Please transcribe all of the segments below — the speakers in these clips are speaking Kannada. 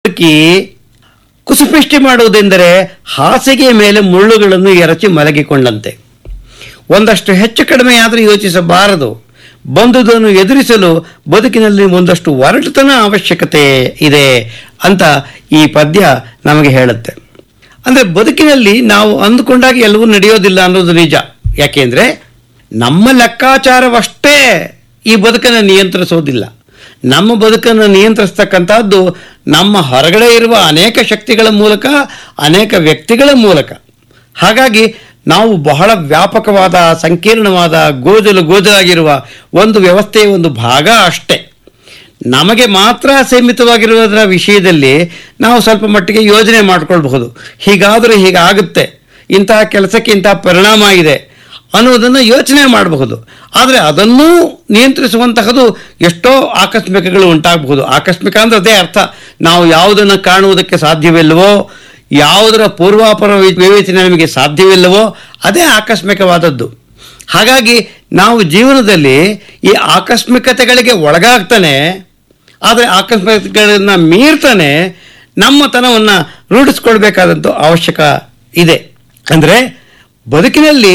ಹುಡುಕಿ ಕುಸುಪೃಷ್ಟಿ ಮಾಡುವುದೆಂದರೆ ಹಾಸಿಗೆಯ ಮೇಲೆ ಮುಳ್ಳುಗಳನ್ನು ಎರಚಿ ಮಲಗಿಕೊಂಡಂತೆ ಒಂದಷ್ಟು ಹೆಚ್ಚು ಕಡಿಮೆ ಆದರೂ ಯೋಚಿಸಬಾರದು ಬಂದುದನ್ನು ಎದುರಿಸಲು ಬದುಕಿನಲ್ಲಿ ಒಂದಷ್ಟು ಒರಟುತನ ಅವಶ್ಯಕತೆ ಇದೆ ಅಂತ ಈ ಪದ್ಯ ನಮಗೆ ಹೇಳುತ್ತೆ ಅಂದರೆ ಬದುಕಿನಲ್ಲಿ ನಾವು ಅಂದುಕೊಂಡಾಗ ಎಲ್ಲವೂ ನಡೆಯೋದಿಲ್ಲ ಅನ್ನೋದು ನಿಜ ಯಾಕೆಂದರೆ ನಮ್ಮ ಲೆಕ್ಕಾಚಾರವಷ್ಟೇ ಈ ಬದುಕನ್ನು ನಿಯಂತ್ರಿಸೋದಿಲ್ಲ ನಮ್ಮ ಬದುಕನ್ನು ನಿಯಂತ್ರಿಸ್ತಕ್ಕಂಥದ್ದು ನಮ್ಮ ಹೊರಗಡೆ ಇರುವ ಅನೇಕ ಶಕ್ತಿಗಳ ಮೂಲಕ ಅನೇಕ ವ್ಯಕ್ತಿಗಳ ಮೂಲಕ ಹಾಗಾಗಿ ನಾವು ಬಹಳ ವ್ಯಾಪಕವಾದ ಸಂಕೀರ್ಣವಾದ ಗೋಜಲು ಗೋಜಲಾಗಿರುವ ಒಂದು ವ್ಯವಸ್ಥೆಯ ಒಂದು ಭಾಗ ಅಷ್ಟೇ ನಮಗೆ ಮಾತ್ರ ಸೀಮಿತವಾಗಿರುವುದರ ವಿಷಯದಲ್ಲಿ ನಾವು ಸ್ವಲ್ಪ ಮಟ್ಟಿಗೆ ಯೋಜನೆ ಮಾಡಿಕೊಳ್ಬಹುದು ಹೀಗಾದರೂ ಹೀಗಾಗುತ್ತೆ ಇಂತಹ ಕೆಲಸಕ್ಕೆ ಇಂತಹ ಪರಿಣಾಮ ಇದೆ ಅನ್ನೋದನ್ನು ಯೋಚನೆ ಮಾಡಬಹುದು ಆದರೆ ಅದನ್ನೂ ನಿಯಂತ್ರಿಸುವಂತಹದ್ದು ಎಷ್ಟೋ ಆಕಸ್ಮಿಕಗಳು ಉಂಟಾಗಬಹುದು ಆಕಸ್ಮಿಕ ಅಂದ್ರೆ ಅದೇ ಅರ್ಥ ನಾವು ಯಾವುದನ್ನು ಕಾಣುವುದಕ್ಕೆ ಸಾಧ್ಯವಿಲ್ಲವೋ ಯಾವುದರ ಪೂರ್ವಾಪರ ವಿ- ವಿವೇಚನೆ ನಮಗೆ ಸಾಧ್ಯವಿಲ್ಲವೋ ಅದೇ ಆಕಸ್ಮಿಕವಾದದ್ದು ಹಾಗಾಗಿ ನಾವು ಜೀವನದಲ್ಲಿ ಈ ಆಕಸ್ಮಿಕತೆಗಳಿಗೆ ಒಳಗಾಗ್ತಾನೆ ಆದರೆ ಆಕಸ್ಮಿಕತೆಗಳನ್ನು ಮೀರ್ತಾನೆ ನಮ್ಮ ತನವನ್ನು ರೂಢಿಸ್ಕೊಳ್ಬೇಕಾದಂಥ ಅವಶ್ಯಕ ಇದೆ ಅಂದರೆ ಬದುಕಿನಲ್ಲಿ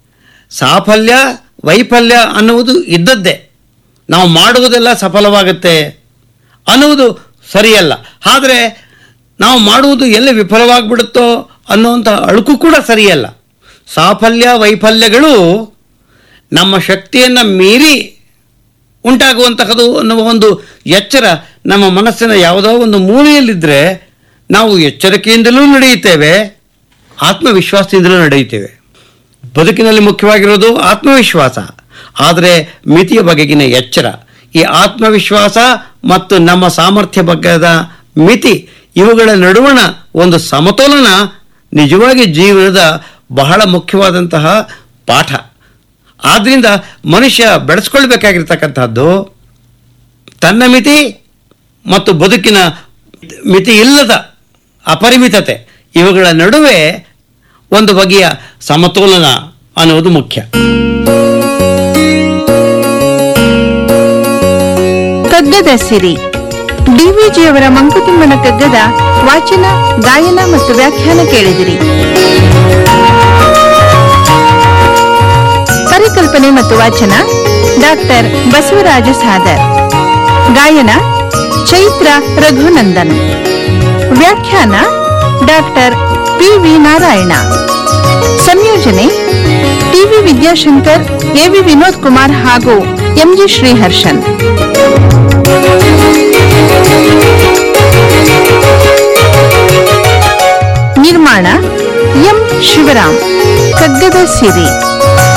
ಸಾಫಲ್ಯ ವೈಫಲ್ಯ ಅನ್ನುವುದು ಇದ್ದದ್ದೇ ನಾವು ಮಾಡುವುದೆಲ್ಲ ಸಫಲವಾಗುತ್ತೆ ಅನ್ನುವುದು ಸರಿಯಲ್ಲ ಆದರೆ ನಾವು ಮಾಡುವುದು ಎಲ್ಲಿ ವಿಫಲವಾಗಿಬಿಡುತ್ತೋ ಅನ್ನುವಂಥ ಅಳುಕು ಕೂಡ ಸರಿಯಲ್ಲ ಸಾಫಲ್ಯ ವೈಫಲ್ಯಗಳು ನಮ್ಮ ಶಕ್ತಿಯನ್ನು ಮೀರಿ ಉಂಟಾಗುವಂತಹದ್ದು ಅನ್ನುವ ಒಂದು ಎಚ್ಚರ ನಮ್ಮ ಮನಸ್ಸಿನ ಯಾವುದೋ ಒಂದು ಮೂಲೆಯಲ್ಲಿದ್ದರೆ ನಾವು ಎಚ್ಚರಿಕೆಯಿಂದಲೂ ನಡೆಯುತ್ತೇವೆ ಆತ್ಮವಿಶ್ವಾಸದಿಂದಲೂ ನಡೆಯುತ್ತೇವೆ ಬದುಕಿನಲ್ಲಿ ಮುಖ್ಯವಾಗಿರೋದು ಆತ್ಮವಿಶ್ವಾಸ ಆದರೆ ಮಿತಿಯ ಬಗೆಗಿನ ಎಚ್ಚರ ಈ ಆತ್ಮವಿಶ್ವಾಸ ಮತ್ತು ನಮ್ಮ ಸಾಮರ್ಥ್ಯ ಬಗ್ಗದ ಮಿತಿ ಇವುಗಳ ನಡುವಣ ಒಂದು ಸಮತೋಲನ ನಿಜವಾಗಿ ಜೀವನದ ಬಹಳ ಮುಖ್ಯವಾದಂತಹ ಪಾಠ ಆದ್ದರಿಂದ ಮನುಷ್ಯ ಬೆಳೆಸ್ಕೊಳ್ಬೇಕಾಗಿರ್ತಕ್ಕಂಥದ್ದು ತನ್ನ ಮಿತಿ ಮತ್ತು ಬದುಕಿನ ಮಿತಿ ಇಲ್ಲದ ಅಪರಿಮಿತತೆ ಇವುಗಳ ನಡುವೆ ಒಂದು ಬಗೆಯ ಸಮತೋಲನ ಅನ್ನುವುದು ಮುಖ್ಯ ಕಗ್ಗದ ಸಿರಿ ಡಿವಿಜಿಯವರ ಮಂಕುತಿಮ್ಮನ ಕಗ್ಗದ ವಾಚನ ಗಾಯನ ಮತ್ತು ವ್ಯಾಖ್ಯಾನ ಕೇಳಿದಿರಿ ಪರಿಕಲ್ಪನೆ ಮತ್ತು ವಾಚನ ಡಾಕ್ಟರ್ ಬಸವರಾಜ ಸಾದರ್ ಗಾಯನ ಚೈತ್ರ ರಘುನಂದನ್ ವ್ಯಾಖ್ಯಾನ ಡಾಕ್ಟರ್ ಪಿ ವಿ ನಾರಾಯಣ ಸಂಯೋಜನೆ ಟಿವಿ ವಿದ್ಯಾಶಂಕರ್ ಎವಿ ವಿನೋದ್ ಕುಮಾರ್ ಹಾಗೂ ಎಂಜಿ ಶ್ರೀಹರ್ಷನ್ ನಿರ್ಮಾಣ ಎಂ ಶಿವರಾಮ್ ಕಗ್ಗದ ಸಿರಿ